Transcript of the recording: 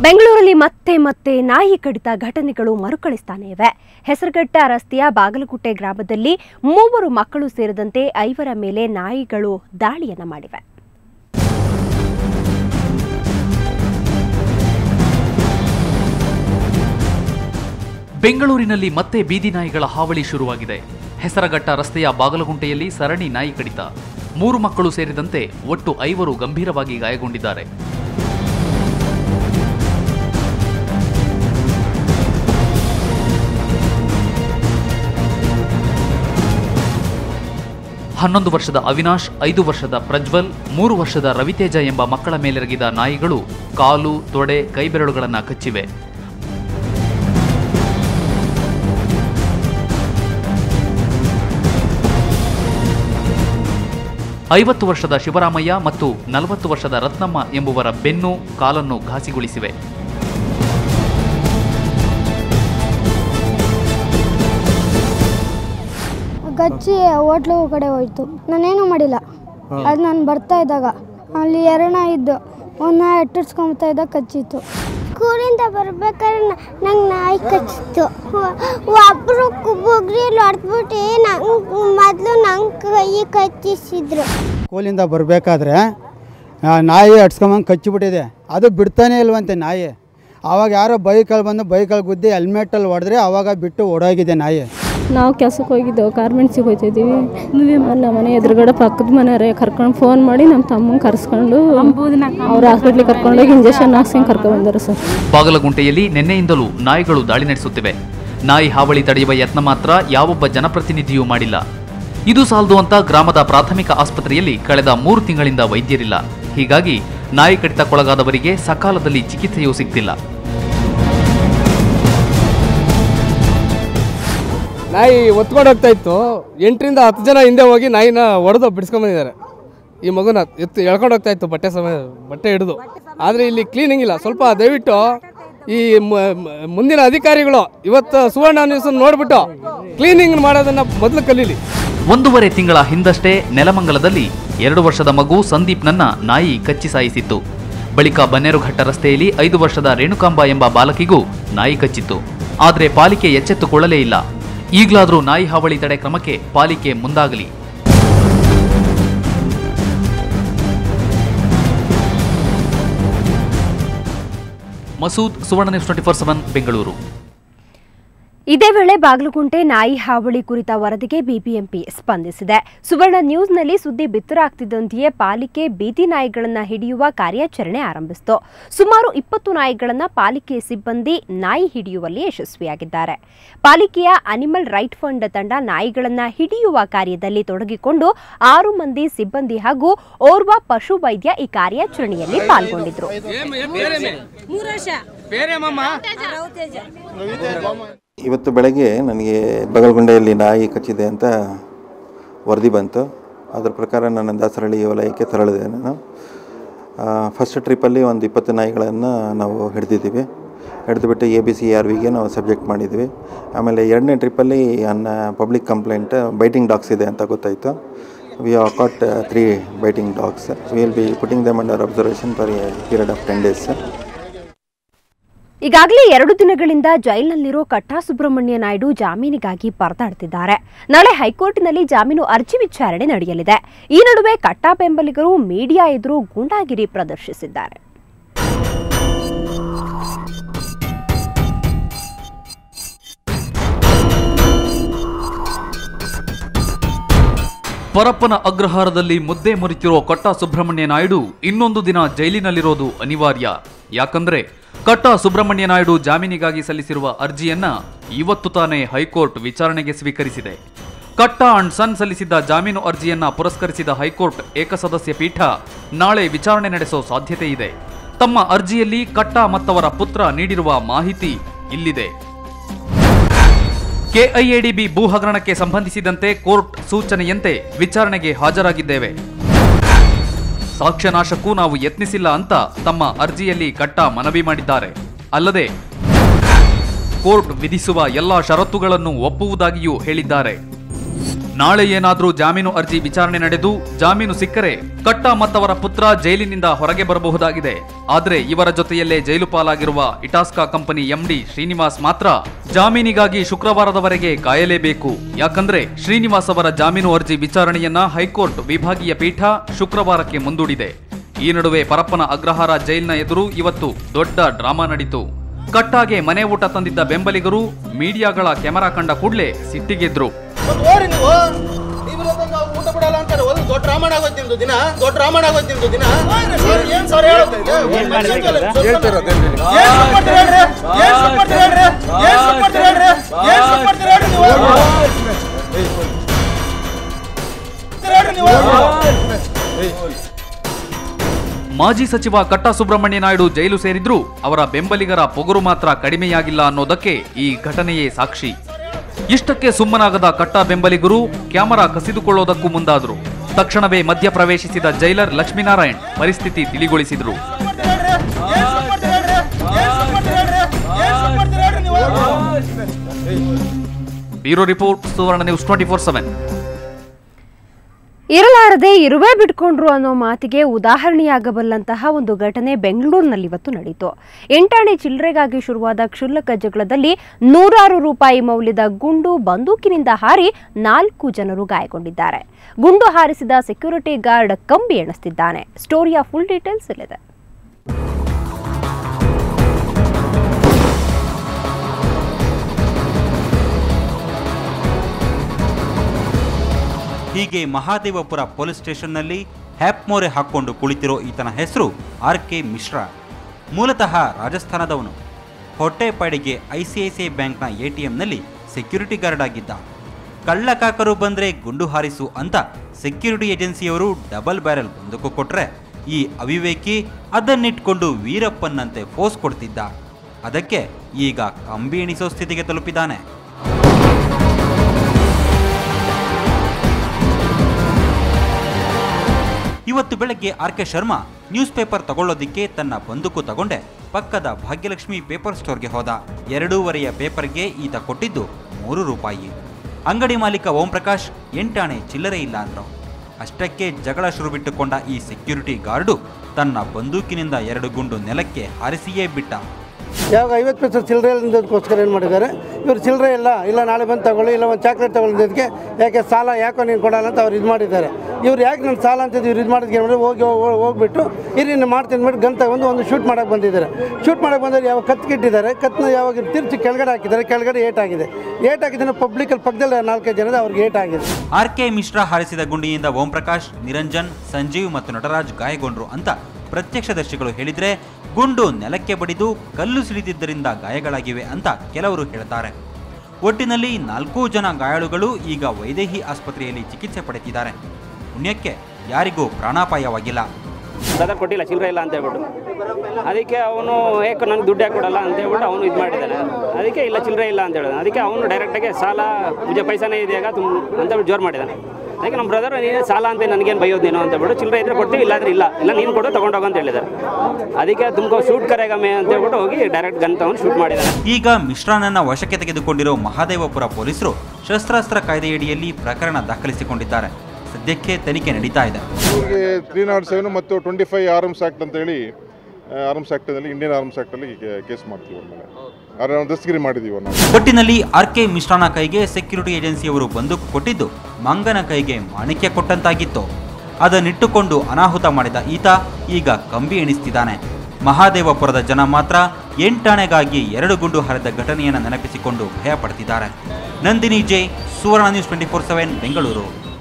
ಬೆಂಗಳೂರಲ್ಲಿ ಮತ್ತೆ ಮತ್ತೆ ನಾಯಿ ಕಡಿತ ಘಟನೆಗಳು ಮರುಕಳಿಸ್ತಾನೆ ಇವೆ ಹೆಸರುಘಟ್ಟ ರಸ್ತೆಯ ಬಾಗಲಕೋಟೆ ಗ್ರಾಮದಲ್ಲಿ ಮೂವರು ಮಕ್ಕಳು ಸೇರಿದಂತೆ ಐವರ ಮೇಲೆ ನಾಯಿಗಳು ದಾಳಿಯನ್ನ ಮಾಡಿವೆ ಬೆಂಗಳೂರಿನಲ್ಲಿ ಮತ್ತೆ ಬೀದಿ ನಾಯಿಗಳ ಹಾವಳಿ ಶುರುವಾಗಿದೆ ಹೆಸರಘಟ್ಟ ರಸ್ತೆಯ ಬಾಗಲಗುಂಟೆಯಲ್ಲಿ ಸರಣಿ ನಾಯಿ ಕಡಿತ ಮೂರು ಮಕ್ಕಳು ಸೇರಿದಂತೆ ಒಟ್ಟು ಐವರು ಗಂಭೀರವಾಗಿ ಗಾಯಗೊಂಡಿದ್ದಾರೆ ಹನ್ನೊಂದು ವರ್ಷದ ಅವಿನಾಶ್ ಐದು ವರ್ಷದ ಪ್ರಜ್ವಲ್ ಮೂರು ವರ್ಷದ ರವಿತೇಜ ಎಂಬ ಮಕ್ಕಳ ಮೇಲೆರಗಿದ ನಾಯಿಗಳು ಕಾಲು ತೊಡೆ ಕೈಬೆರಳುಗಳನ್ನು ಕಚ್ಚಿವೆ ಐವತ್ತು ವರ್ಷದ ಶಿವರಾಮಯ್ಯ ಮತ್ತು ನಲವತ್ತು ವರ್ಷದ ರತ್ನಮ್ಮ ಎಂಬುವರ ಬೆನ್ನು ಕಾಲನ್ನು ಘಾಸಿಗೊಳಿಸಿವೆ ಗಚ್ಚಿ ಹೋಟ್ಲು ಕಡೆ ಹೋಯ್ತು ನಾನೇನು ಮಾಡಿಲ್ಲ ಅದು ನಾನು ಬರ್ತಾ ಇದ್ದಾಗ ಅಲ್ಲಿ ಎರಡ ಇದ್ದು ಒಂದು ಎಟ್ಟಿಡ್ಸ್ಕೊಂಬತ್ತಾ ಇದ್ದಾಗ ಕಚ್ಚಿತ್ತು ಸ್ಕೂಲಿಂದ ಬರ್ಬೇಕಾದ್ರೆ ನಂಗೆ ನಾಯಿ ಕಚ್ಚಿತ್ತು ಒಬ್ಬರು ಬುಗ್ರಿಯಲ್ಲಿ ಹೊಡೆದ್ಬಿಟ್ಟು ನಂಗೆ ಮೊದಲು ನಂಗೆ ಕೈ ಕಚ್ಚಿಸಿದ್ರು ಸ್ಕೂಲಿಂದ ಬರಬೇಕಾದ್ರೆ ನಾಯಿ ಅಡ್ಸ್ಕೊಂಬಂದು ಕಚ್ಚಿಬಿಟ್ಟಿದೆ ಅದು ಬಿಡ್ತಾನೆ ಇಲ್ವಂತೆ ನಾಯಿ ಆವಾಗ ಯಾರೋ ಬೈಕಲ್ಲಿ ಬಂದು ಬೈಕಲ್ಲಿ ಗುದ್ದಿ ಹೆಲ್ಮೆಟಲ್ಲಿ ಹೊಡೆದ್ರೆ ಆವಾಗ ಬಿಟ್ಟು ಓಡೋಗಿದೆ ನಾಯಿ ನಾವು ಕೆಲ್ಸಕ್ಕೆ ಹೋಗಿದ್ದೆವು ಗಾರ್ಮೆಂಟ್ಸಿಗೆ ಹೋಗ್ತಿದ್ದೀವಿ ನಮ್ಮ ಮನೆ ಎದುರುಗಡೆ ಪಕ್ಕದ ಮನೆಯವರೇ ಕರ್ಕೊಂಡು ಫೋನ್ ಮಾಡಿ ನಮ್ಮ ತಮ್ಮನ ಕರ್ಸ್ಕೊಂಡು ಅವ್ರ ಹಾಸ್ಪಿಟ್ಲಿಗೆ ಕರ್ಕೊಂಡೋಗಿ ಇಂಜೆಕ್ಷನ್ ಹಾಕ್ಸ್ಕೊಂಡು ಕರ್ಕೊಂಡು ಬಂದರು ಸರ್ ಬಾಗಲಗುಂಟೆಯಲ್ಲಿ ನಿನ್ನೆಯಿಂದಲೂ ನಾಯಿಗಳು ದಾಳಿ ನಡೆಸುತ್ತಿವೆ ನಾಯಿ ಹಾವಳಿ ತಡೆಯುವ ಯತ್ನ ಮಾತ್ರ ಯಾವೊಬ್ಬ ಜನಪ್ರತಿನಿಧಿಯೂ ಮಾಡಿಲ್ಲ ಇದು ಸಾಲದು ಅಂತ ಗ್ರಾಮದ ಪ್ರಾಥಮಿಕ ಆಸ್ಪತ್ರೆಯಲ್ಲಿ ಕಳೆದ ಮೂರು ತಿಂಗಳಿಂದ ವೈದ್ಯರಿಲ್ಲ ಹೀಗಾಗಿ ನಾಯಿ ಕಡಿತಕ್ಕೊಳಗಾದವರಿಗೆ ಸಕಾಲದಲ್ಲಿ ಚಿಕಿತ್ಸೆಯೂ ಸಿಗ್ತಿಲ್ಲ ನಾಯಿ ಒತ್ಕೊಂಡು ಹೋಗ್ತಾ ಇತ್ತು ಎಂಟರಿಂದ ಹತ್ತು ಜನ ಹಿಂದೆ ಹೋಗಿ ನಾಯಿನ ಹೊಡೆದು ಬಿಡಿಸ್ಕೊಂಬಂದಿದ್ದಾರೆ ಈ ಮಗುನ ಎತ್ತು ಎಳ್ಕೊಂಡು ಹೋಗ್ತಾ ಇತ್ತು ಬಟ್ಟೆ ಸಮಯ ಬಟ್ಟೆ ಹಿಡಿದು ಆದರೆ ಇಲ್ಲಿ ಕ್ಲೀನಿಂಗ್ ಇಲ್ಲ ಸ್ವಲ್ಪ ದಯವಿಟ್ಟು ಈ ಮ- ಮ- ಮುಂದಿನ ಅಧಿಕಾರಿಗಳು ಇವತ್ತು ಸುವರ್ಣ ನ್ಯೂಸ್ ನೋಡ್ಬಿಟ್ಟು ಕ್ಲೀನಿಂಗ್ ಮಾಡೋದನ್ನ ಮೊದಲು ಕಲೀಲಿ ಒಂದೂವರೆ ತಿಂಗಳ ಹಿಂದಷ್ಟೇ ನೆಲಮಂಗಲದಲ್ಲಿ ಎರಡು ವರ್ಷದ ಮಗು ಸಂದೀಪ್ನನ್ನ ನಾಯಿ ಕಚ್ಚಿ ಸಾಯಿಸಿತ್ತು ಬಳಿಕ ಬನ್ನೇರುಘಟ್ಟ ರಸ್ತೆಯಲ್ಲಿ ಐದು ವರ್ಷದ ರೇಣುಕಾಂಬ ಎಂಬ ಬಾಲಕಿಗೂ ನಾಯಿ ಕಚ್ಚಿತ್ತು ಆದರೆ ಪಾಲಿಕೆ ಎಚ್ಚೆತ್ತುಕೊಳ್ಳಲೇ ಇಲ್ಲ ಈಗಲಾದರೂ ನಾಯಿ ಹಾವಳಿ ತಡೆ ಕ್ರಮಕ್ಕೆ ಪಾಲಿಕೆ ಮುಂದಾಗಲಿ Masood Suvarna news twenty four seven Bengaluru ಇದೇ ವೇಳೆ ಬಾಗಲಗುಂಟೆ ನಾಯಿ ಹಾವಳಿ ಕುರಿತ ವರದಿಗೆ ಬಿಬಿಎಂಪಿ ಸ್ಪಂದಿಸಿದೆ ಸುವರ್ಣ ನ್ಯೂಸ್ನಲ್ಲಿ ಸುದ್ದಿ ಬಿತ್ತರಾಗ್ತಿದ್ದಂತೆಯೇ ಪಾಲಿಕೆ ಬೀದಿ ನಾಯಿಗಳನ್ನು ಹಿಡಿಯುವ ಕಾರ್ಯಾಚರಣೆ ಆರಂಭಿಸಿತು ಸುಮಾರು ಇಪ್ಪತ್ತು ನಾಯಿಗಳನ್ನು ಪಾಲಿಕೆ ಸಿಬ್ಬಂದಿ ನಾಯಿ ಹಿಡಿಯುವಲ್ಲಿ ಯಶಸ್ವಿಯಾಗಿದ್ದಾರೆ ಪಾಲಿಕೆಯ ಅನಿಮಲ್ ರೈಟ್ ಫಂಡ್ ತಂಡ ನಾಯಿಗಳನ್ನು ಹಿಡಿಯುವ ಕಾರ್ಯದಲ್ಲಿ ತೊಡಗಿಕೊಂಡು ಆರು ಮಂದಿ ಸಿಬ್ಬಂದಿ ಹಾಗೂ ಓರ್ವ ಪಶು ವೈದ್ಯ ಈ ಕಾರ್ಯಾಚರಣೆಯಲ್ಲಿ ಪಾಲ್ಗೊಂಡಿದ್ರು ಇವತ್ತು ಬೆಳಗ್ಗೆ ನನಗೆ ಬಗಲ್ಗುಂಡೆಯಲ್ಲಿ ನಾಯಿ ಕಚ್ಚಿದೆ ಅಂತ ವರದಿ ಬಂತು ಅದರ ಪ್ರಕಾರ ನಾನು ದಾಸರಳ್ಳಿ ವಲಯಕ್ಕೆ ತೆರಳಿದೆ ನಾನು ಫಸ್ಟ್ ಟ್ರಿಪ್ಪಲ್ಲಿ ಒಂದು ಇಪ್ಪತ್ತು ನಾಯಿಗಳನ್ನು ನಾವು ಹಿಡಿದಿದ್ದೀವಿ ಹಿಡಿದುಬಿಟ್ಟು ಎ ಬಿ ಸಿ ಆರ್ ವಿಗೆ ನಾವು ಸಬ್ಜೆಕ್ಟ್ ಮಾಡಿದ್ವಿ ಆಮೇಲೆ ಎರಡನೇ ಟ್ರಿಪ್ಪಲ್ಲಿ ಅನ್ನ ಪಬ್ಲಿಕ್ ಕಂಪ್ಲೇಂಟ್ ಬೈಟಿಂಗ್ ಡಾಗ್ಸ್ ಇದೆ ಅಂತ ಗೊತ್ತಾಯಿತು we are caught three biting dogs will be putting them under observation for a period of ten days ಈಗಾಗಲೇ ಎರಡು ದಿನಗಳಿಂದ ಜೈಲಿನಲ್ಲಿರೋ ಕಟ್ಟಾ ಸುಬ್ರಹ್ಮಣ್ಯ ನಾಯ್ಡು ಜಾಮೀನಿಗಾಗಿ ಪರದಾಡ್ತಿದ್ದಾರೆ ನಾಳೆ ಹೈಕೋರ್ಟ್ನಲ್ಲಿ ಜಾಮೀನು ಅರ್ಜಿ ವಿಚಾರಣೆ ನಡೆಯಲಿದೆ ಈ ನಡುವೆ ಕಟ್ಟಾ ಬೆಂಬಲಿಗರು ಮೀಡಿಯಾ ಎದುರು ಗೂಂಡಾಗಿರಿ ಪ್ರದರ್ಶಿಸಿದ್ದಾರೆ ಪರಪ್ಪನ ಅಗ್ರಹಾರದಲ್ಲಿ ಮುದ್ದೆ ಮುರಿತಿರೋ ಕಟ್ಟ ಸುಬ್ರಹ್ಮಣ್ಯ ನಾಯ್ಡು ಇನ್ನೊಂದು ದಿನ ಜೈಲಿನಲ್ಲಿರೋದು ಅನಿವಾರ್ಯ ಯಾಕಂದ್ರೆ ಕಟ್ಟ ಸುಬ್ರಹ್ಮಣ್ಯ ನಾಯ್ಡು ಜಾಮೀನಿಗಾಗಿ ಸಲ್ಲಿಸಿರುವ ಅರ್ಜಿಯನ್ನ ಇವತ್ತು ತಾನೇ ಹೈಕೋರ್ಟ್ ವಿಚಾರಣೆಗೆ ಸ್ವೀಕರಿಸಿದೆ ಕಟ್ಟ ಅಂಡ್ ಸನ್ ಸಲ್ಲಿಸಿದ್ದ ಜಾಮೀನು ಅರ್ಜಿಯನ್ನ ಪುರಸ್ಕರಿಸಿದ ಹೈಕೋರ್ಟ್ ಏಕಸದಸ್ಯ ಪೀಠ ನಾಳೆ ವಿಚಾರಣೆ ನಡೆಸೋ ಸಾಧ್ಯತೆ ಇದೆ ತಮ್ಮ ಅರ್ಜಿಯಲ್ಲಿ ಕಟ್ಟ ಮತ್ತವರ ಪುತ್ರ ನೀಡಿರುವ ಮಾಹಿತಿ ಇಲ್ಲಿದೆ ಕೆಐಎಡಿಬಿ ಭೂ ಹಗರಣಕ್ಕೆ ಸಂಬಂಧಿಸಿದಂತೆ ಕೋರ್ಟ್ ಸೂಚನೆಯಂತೆ ವಿಚಾರಣೆಗೆ ಹಾಜರಾಗಿದ್ದೇವೆ ಸಾಕ್ಷ್ಯನಾಶಕ್ಕೂ ನಾವು ಯತ್ನಿಸಿಲ್ಲ ಅಂತ ತಮ್ಮ ಅರ್ಜಿಯಲ್ಲಿ ಕಟ್ಟ ಮನವಿ ಮಾಡಿದ್ದಾರೆ ಅಲ್ಲದೆ ಕೋರ್ಟ್ ವಿಧಿಸುವ ಎಲ್ಲಾ ಷರತ್ತುಗಳನ್ನು ಒಪ್ಪುವುದಾಗಿಯೂ ಹೇಳಿದ್ದಾರೆ ನಾಳೆ ಏನಾದ್ರೂ ಜಾಮೀನು ಅರ್ಜಿ ವಿಚಾರಣೆ ನಡೆದು ಜಾಮೀನು ಸಿಕ್ಕರೆ ಕಟ್ಟ ಮತ್ತವರ ಪುತ್ರ ಜೈಲಿನಿಂದ ಹೊರಗೆ ಬರಬಹುದಾಗಿದೆ ಆದ್ರೆ ಇವರ ಜೊತೆಯಲ್ಲೇ ಜೈಲು ಪಾಲಾಗಿರುವ ಇಟಾಸ್ಕಾ ಕಂಪನಿ ಎಂಡಿ ಶ್ರೀನಿವಾಸ್ ಮಾತ್ರ ಜಾಮೀನಿಗಾಗಿ ಶುಕ್ರವಾರದವರೆಗೆ ಕಾಯಲೇಬೇಕು ಯಾಕಂದ್ರೆ ಶ್ರೀನಿವಾಸ್ ಅವರ ಜಾಮೀನು ಅರ್ಜಿ ವಿಚಾರಣೆಯನ್ನ ಹೈಕೋರ್ಟ್ ವಿಭಾಗೀಯ ಪೀಠ ಶುಕ್ರವಾರಕ್ಕೆ ಮುಂದೂಡಿದೆ ಈ ನಡುವೆ ಪರಪ್ಪನ ಅಗ್ರಹಾರ ಜೈಲಿನ ಎದುರು ಇವತ್ತು ದೊಡ್ಡ ಡ್ರಾಮಾ ನಡೀತು ಕಟ್ಟಾಗೆ ಮನೆ ಊಟ ತಂದಿದ್ದ ಬೆಂಬಲಿಗರು ಮೀಡಿಯಾಗಳ ಕೆಮೆರಾ ಕಂಡ ಕೂಡಲೇ ಸಿಟ್ಟಿಗೆದ್ರು ಒಂದು ಓರಿ ನೀವು ನೀವಿರೋದು ನಾವು ಊಟ ಬಿಡಲ್ಲ ಅಂತಾರೆ ಒಂದು ದೊಡ್ಡ ರಾಮಾಯಣ ಆಗೋಯ್ತು ನಿಮ್ದು ದಿನ ದೊಡ್ಡ ರಾಮಾಯಣ ಆಗೋಯ್ತು ನಿಮ್ದು ದಿನ ಏನ್ ಸರ್ ಹೇಳೋದು ಇದು? ಏನ್ ಮಾಡ್ತೀರ ಹೇಳ್ರಿ? ಏನ್ ಸುಮ್ನ್ ಮಾಡ್ತೀರ ಹೇಳ್ರಿ? ಏನ್ ಸುಮ್ನ್ ಮಾಡ್ತೀರ ಹೇಳ್ರಿ? ಏನ್ ಸುಮ್ನ್ ಮಾಡ್ತೀರ ಹೇಳ್ರಿ? ಏನ್ ಸುಮ್ನ್ ಮಾಡ್ತೀರ ಹೇಳ್ರಿ ನೀವು? ಹೇಳ್ರಿ ನೀವು? ಮಾಜಿ ಸಚಿವ ಕಟ್ಟಾ ಸುಬ್ರಹ್ಮಣ್ಯ ನಾಯ್ಡು ಜೈಲು ಸೇರಿದ್ರು ಅವರ ಬೆಂಬಲಿಗರ ಪೊಗರು ಮಾತ್ರ ಕಡಿಮೆಯಾಗಿಲ್ಲ ಅನ್ನೋದಕ್ಕೆ ಈ ಘಟನೆಯೇ ಸಾಕ್ಷಿ ಇಷ್ಟಕ್ಕೆ ಸುಮ್ಮನಾಗದ ಕಟ್ಟಾ ಬೆಂಬಲಿಗರು ಕ್ಯಾಮರಾ ಕಸಿದುಕೊಳ್ಳೋದಕ್ಕೂ ಮುಂದಾದ್ರು ತಕ್ಷಣವೇ ಮಧ್ಯ ಪ್ರವೇಶಿಸಿದ ಜೈಲರ್ ಲಕ್ಷ್ಮೀನಾರಾಯಣ್ ಪರಿಸ್ಥಿತಿ ತಿಳಿಗೊಳಿಸಿದ್ರು ಏನ್ ಸುಮ್ನ್ ಮಾಡ್ತೀರ ಹೇಳ್ರಿ? ಏನ್ ಸುಮ್ನ್ ಮಾಡ್ತೀರ ಹೇಳ್ರಿ? ಏನ್ ಸುಮ್ನ್ ಮಾಡ್ತೀರ ಹೇಳ್ರಿ ನೀವು? Bureau report Suvarna news twenty four seven ಇರಲಾರದೆ ಇರುವೆ ಬಿಟ್ಕೊಂಡ್ರು ಅನ್ನೋ ಮಾತಿಗೆ ಉದಾಹರಣೆಯಾಗಬಲ್ಲಂತಹ ಒಂದು ಘಟನೆ ಬೆಂಗಳೂರಿನಲ್ಲಿ ಇವತ್ತು ನಡೆಯಿತು ಎಂಟಾಣೆ ಚಿಲ್ಲರೆಗಾಗಿ ಶುರುವಾದ ಕ್ಷುಲ್ಲಕ ಜಗಳದಲ್ಲಿ ನೂರಾರು ರೂಪಾಯಿ ಮೌಲ್ಯದ ಗುಂಡು ಬಂದೂಕಿನಿಂದ ಹಾರಿ ನಾಲ್ಕು ಜನರು ಗಾಯಗೊಂಡಿದ್ದಾರೆ ಗುಂಡು ಹಾರಿಸಿದ ಸೆಕ್ಯೂರಿಟಿ ಗಾರ್ಡ್ ಕಂಬಿ ಎಣಿಸ್ತಿದ್ದಾನೆ ಸ್ಟೋರಿಯ ಫುಲ್ ಡೀಟೇಲ್ಸ್ ಇಲ್ಲಿದೆ ಹೀಗೆ ಮಹಾದೇವಪುರ ಪೊಲೀಸ್ ಸ್ಟೇಷನ್ನಲ್ಲಿ ಹ್ಯಾಪ್ಮೋರೆ ಹಾಕ್ಕೊಂಡು ಕುಳಿತಿರೋ ಈತನ ಹೆಸರು ಆರ್ ಕೆ ಮಿಶ್ರಾ ಮೂಲತಃ ರಾಜಸ್ಥಾನದವನು ಹೊಟ್ಟೆಪಾಡಿಗೆ I C I C I ಬ್ಯಾಂಕ್ನ ಎ ಟಿ ಎಂನಲ್ಲಿ ಸೆಕ್ಯೂರಿಟಿ ಗಾರ್ಡ್ ಆಗಿದ್ದ ಕಳ್ಳಕಾಕರು ಬಂದರೆ ಗುಂಡು ಹಾರಿಸು ಅಂತ ಸೆಕ್ಯೂರಿಟಿ ಏಜೆನ್ಸಿಯವರು ಡಬಲ್ ಬ್ಯಾರೆಲ್ ಬಂದೂಕು ಕೊಟ್ರೆ ಈ ಅವಿವೇಕಿ ಅದನ್ನಿಟ್ಕೊಂಡು ವೀರಪ್ಪನ್ನಂತೆ ಫೋಸ್ ಕೊಡ್ತಿದ್ದ ಅದಕ್ಕೆ ಈಗ ಕಂಬಿ ಎಣಿಸೋ ಸ್ಥಿತಿಗೆ ತಲುಪಿದ್ದಾನೆ ಇವತ್ತು ಬೆಳಗ್ಗೆ R K Sharma news paper ತಗೊಳ್ಳೋದಿಕ್ಕೆ ತನ್ನ ಬಂದೂಕು ತಗೊಂಡೆ ಪಕ್ಕದ ಭಾಗ್ಯಲಕ್ಷ್ಮಿ ಪೇಪರ್ ಸ್ಟೋರ್ಗೆ ಹೋದ ಎರಡೂವರೆಯ ಪೇಪರ್ಗೆ ಈತ ಕೊಟ್ಟಿದ್ದು ಮೂರು ರೂಪಾಯಿ ಅಂಗಡಿ ಮಾಲೀಕ ಓಂ ಪ್ರಕಾಶ್ ಎಂಟಾಣೆ ಚಿಲ್ಲರೆ ಇಲ್ಲ ಅಂದ್ರು ಅಷ್ಟಕ್ಕೆ ಜಗಳ ಶುರು ಬಿಟ್ಟುಕೊಂಡ ಈ ಸೆಕ್ಯೂರಿಟಿ ಗಾರ್ಡು ತನ್ನ ಬಂದೂಕಿನಿಂದ ಎರಡು ಗುಂಡು ನೆಲಕ್ಕೆ ಹಾರಿಸಿಯೇ ಬಿಟ್ಟ ಯಾವಾಗ ಐವತ್ತು ಪೈಸೆ ಚಿಲ್ಲರೆ ಇಲ್ಲದಕ್ಕೋಸ್ಕರ ಏನು ಮಾಡಿದ್ದಾರೆ ಇವರು ಚಿಲ್ಲರೆ ಇಲ್ಲ ಇಲ್ಲ ನಾಳೆ ಬಂದು ತಗೊಳ್ಳಿ ಇಲ್ಲ ಒಂದು ಚಾಕ್ಲೇಟ್ ತಗೊಳ್ಳೋದಕ್ಕೆ ಯಾಕೆ ಸಾಲ ಯಾಕೋ ನೀನು ಕೊಡಲ್ಲ ಅಂತ ಅವ್ರು ಇದು ಮಾಡಿದ್ದಾರೆ ಇವ್ರು ಯಾಕೆ ನನ್ನ ಸಾಲ ಅಂತ ಇವ್ರು ಇದು ಮಾಡೋದಕ್ಕೆ ಏನು ಮಾಡಿದ್ರೆ ಹೋಗಿ ಹೋಗಿ- ಹೋಗ್ಬಿಟ್ಟು ಇರಿ ನೀನು ಮಾಡ್ತೀನಿ ಅಂದ್ಬಿಟ್ಟು ಗನ್ ತಗೊಂಡು ಒಂದು ಶೂಟ್ ಮಾಡೋಕೆ ಬಂದಿದ್ದಾರೆ ಶೂಟ್ ಮಾಡೋಕೆ ಬಂದರೆ ಯಾವಾಗ ಕತ್ತಿಗಿಟ್ಟಿದ್ದಾರೆ ಕತ್ತನ್ನ ಯಾವಾಗ ತಿರ್ಚಿ ಕೆಳಗಡೆ ಹಾಕಿದ್ದಾರೆ ಕೆಳಗಡೆ ಏಟ್ ಆಗಿದೆ ಏಟ್ ಆಗಿದ್ದನ್ನು ಪಬ್ಲಿಕಲ್ಲಿ ಪಕ್ಕದಲ್ಲಿ ನಾಲ್ಕೈದು ಜನದ ಅವ್ರಿಗೆ ಏಟ್ ಆಗಿದೆ ಆರ್ ಕೆ ಮಿಶ್ರಾ ಹಾರಿಸಿದ ಗುಂಡಿಯಿಂದ ಓಂ ಪ್ರಕಾಶ್ ನಿರಂಜನ್ ಸಂಜೀವ್ ಮತ್ತು ನಟರಾಜ್ ಗಾಯಗೊಂಡ್ರು ಅಂತ ಪ್ರತ್ಯಕ್ಷದರ್ಶಿಗಳು ಹೇಳಿದ್ರೆ ಗುಂಡು ನೆಲಕ್ಕೆ ಬಡಿದು ಕಲ್ಲು ಸಿಡಿದಿದ್ದರಿಂದ ಗಾಯಗಳಾಗಿವೆ ಅಂತ ಕೆಲವರು ಹೇಳ್ತಾರೆ ಒಟ್ಟಿನಲ್ಲಿ ನಾಲ್ಕೂ ಜನ ಗಾಯಾಳುಗಳು ಈಗ ವೈದೇಹಿ ಆಸ್ಪತ್ರೆಯಲ್ಲಿ ಚಿಕಿತ್ಸೆ ಪಡೆದಿದ್ದಾರೆ ಪುಣ್ಯಕ್ಕೆ ಯಾರಿಗೂ ಪ್ರಾಣಾಪಾಯವಾಗಿಲ್ಲ ಬ್ರದರ್ ಕೊಟ್ಟಿಲ್ಲ ಚಿಲ್ಲರೆ ಇಲ್ಲ ಅಂತ ಹೇಳ್ಬಿಟ್ಟು ಅದಕ್ಕೆ ಅವನು ಏಕೆ ನನಗೆ ದುಡ್ಡು ಯಾಕೆ ಕೊಡಲ್ಲ ಅಂತ ಹೇಳ್ಬಿಟ್ಟು ಅವನು ಇದು ಮಾಡಿದ್ದಾನೆ ಅದಕ್ಕೆ ಇಲ್ಲ ಚಿಲ್ಲರೆ ಇಲ್ಲ ಅಂತ ಹೇಳಿದ ಅದಕ್ಕೆ ಅವನು ಡೈರೆಕ್ಟಾಗಿ ಸಾಲ ಮುಜೆ ಪೈಸಾನೇ ಇದೆಯಾಗ ತುಂಬ ಅಂತ ಹೇಳ್ಬಿಟ್ಟು ಜೋರು ಮಾಡಿದ್ದಾನೆ ಅದಕ್ಕೆ ನಮ್ಮ ಬ್ರದರ್ ನೀನು ಸಾಲ ಅಂತ ನನಗೇನು ಬೈಯೋದು ನೀನು ಅಂತ ಹೇಳ್ಬಿಟ್ಟು ಚಿಲ್ಲರೆ ಇದ್ರೆ ಕೊಡ್ತೀವಿ ಇಲ್ಲಾಂದ್ರೆ ಇಲ್ಲ ಇಲ್ಲ ನೀನು ಕೊಡು ತಗೊಂಡೋಗು ಅಂತ ಹೇಳಿದ್ದಾರೆ ಅದಕ್ಕೆ ತುಮಕೋ ಶೂಟ್ ಕರೆಗಮೆ ಅಂತ ಹೇಳ್ಬಿಟ್ಟು ಹೋಗಿ ಡೈರೆಕ್ಟ್ ಗನ್ ತಗೊಂಡು ಶೂಟ್ ಮಾಡಿದ್ದಾನೆ ಈಗ ಮಿಶ್ರಾನನ್ನ ವಶಕ್ಕೆ ತೆಗೆದುಕೊಂಡಿರೋ ಮಹಾದೇವಪುರ ಪೊಲೀಸರು ಶಸ್ತ್ರಾಸ್ತ್ರ ಕಾಯ್ದೆಯಡಿಯಲ್ಲಿ ಪ್ರಕರಣ ದಾಖಲಿಸಿಕೊಂಡಿದ್ದಾರೆ ಸದ್ಯಕ್ಕೆ ತನಿಖೆ ನಡೀತಾ ಇದೆ ಇವ್ರಿಗೆ ತ್ರೀ ನಾಟ್ ಸೆವೆನ್ ಮತ್ತು ಟ್ವೆಂಟಿ ಫೈವ್ ಆರ್ಮ್ಸ್ ಆ್ಯಕ್ಟ್ ಅಂತೇಳಿ ಆರ್ಮ್ಸ್ ಆ್ಯಕ್ಟಲ್ಲಿ ಇಂಡಿಯನ್ ಆರ್ಮ್ಸ್ ಆ್ಯಕ್ಟಲ್ಲಿ ಕೇಸ್ ಮಾಡ್ತೀವಿ ಅವ್ರ ಮೇಲೆ ಆದರೆ ನಾವು ದಸ್ತಗಿರಿ ಮಾಡಿದ್ದೀವಿ ನಾವು ಒಟ್ಟಿನಲ್ಲಿ ಆರ್ ಕೆ ಮಿಶ್ರಾನ ಕೈಗೆ ಸೆಕ್ಯೂರಿಟಿ ಏಜೆನ್ಸಿಯವರು ಬಂದೂಕು ಕೊಟ್ಟಿದ್ದು ಮಂಗನ ಕೈಗೆ ಮಾಣಿಕ್ಯ ಕೊಟ್ಟಂತಾಗಿತ್ತು ಅದನ್ನಿಟ್ಟುಕೊಂಡು ಅನಾಹುತ ಮಾಡಿದ ಈತ ಈಗ ಕಂಬಿ ಎಣಿಸ್ತಿದ್ದಾನೆ ಮಹಾದೇವಪುರದ ಜನ ಮಾತ್ರ ಎಂಟಾಣೆಗಾಗಿ ಎರಡು ಗುಂಡು ಹರಿದ ಘಟನೆಯನ್ನು ನೆನಪಿಸಿಕೊಂಡು ಭಯ ಪಡ್ತಿದ್ದಾರೆ Nandini Jai Suvarna news twenty four seven Bengaluru